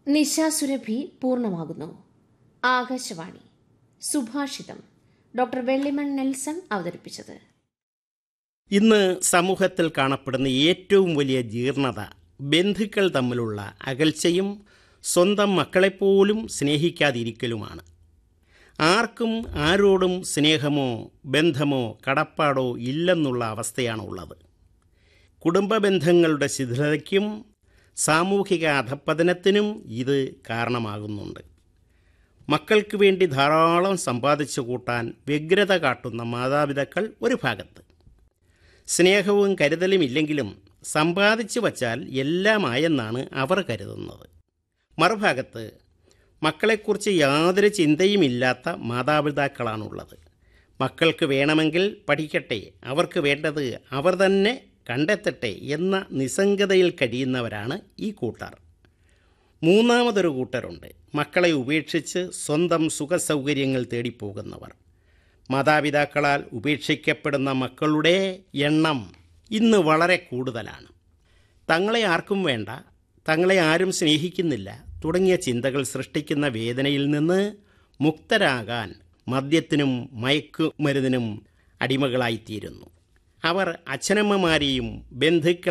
നിശാസുരഭി പൂർണ്ണമാകുന്നു ആകാശവാണി സുഭാഷിതം doctor Vellimon Nelson അവതരിപ്പിച്ചത് ഇന്ന് സമൂഹത്തിൽ കാണപ്പെടുന്ന ഏറ്റവും വലിയ ജീർണത ബന്ധുക്കൾ തമ്മിലുള്ള അകൽച്ചയും സ്വന്തം മക്കളെപ്പോലും സ്നേഹിക്കാതിരിക്കലുമാണ് ആർക്കും ആരോടും സ്നേഹമോ ബന്ധമോ കടപ്പാടോ ഇല്ലെന്നുള്ള അവസ്ഥയാണ് ഉള്ളത് കുടുംബ ബന്ധങ്ങളുടെ ശിഥിലതയ്ക്കും സാമൂഹിക അധപ്പതനത്തിനും ഇത് കാരണമാകുന്നുണ്ട് മക്കൾക്ക് വേണ്ടി ധാരാളം സമ്പാദിച്ചു കൂട്ടാൻ വ്യഗ്രത കാട്ടുന്ന മാതാപിതാക്കൾ ഒരു ഭാഗത്ത് സ്നേഹവും കരുതലും ഇല്ലെങ്കിലും സമ്പാദിച്ചു വച്ചാൽ എല്ലാമായെന്നാണ് അവർ കരുതുന്നത് മറുഭാഗത്ത് മക്കളെക്കുറിച്ച് യാതൊരു ചിന്തയുമില്ലാത്ത മാതാപിതാക്കളാണുള്ളത് മക്കൾക്ക് വേണമെങ്കിൽ പഠിക്കട്ടെ അവർക്ക് വേണ്ടത് അവർ തന്നെ കണ്ടെത്തട്ടെ എന്ന നിസ്സംഗതയിൽ കഴിയുന്നവരാണ് ഈ കൂട്ടർ മൂന്നാമതൊരു കൂട്ടരുണ്ട് മക്കളെ ഉപേക്ഷിച്ച് സ്വന്തം സുഖസൗകര്യങ്ങൾ തേടിപ്പോകുന്നവർ മാതാപിതാക്കളാൽ ഉപേക്ഷിക്കപ്പെടുന്ന മക്കളുടെ എണ്ണം ഇന്ന് വളരെ കൂടുതലാണ് തങ്ങളെ ആർക്കും വേണ്ട തങ്ങളെ ആരും സ്നേഹിക്കുന്നില്ല തുടങ്ങിയ ചിന്തകൾ സൃഷ്ടിക്കുന്ന വേദനയിൽ നിന്ന് മുക്തരാകാൻ മദ്യത്തിനും മയക്കുമരുന്നിനും അടിമകളായിത്തീരുന്നു അവർ അച്ഛനമ്മമാരെയും ബന്ധുക്കൾ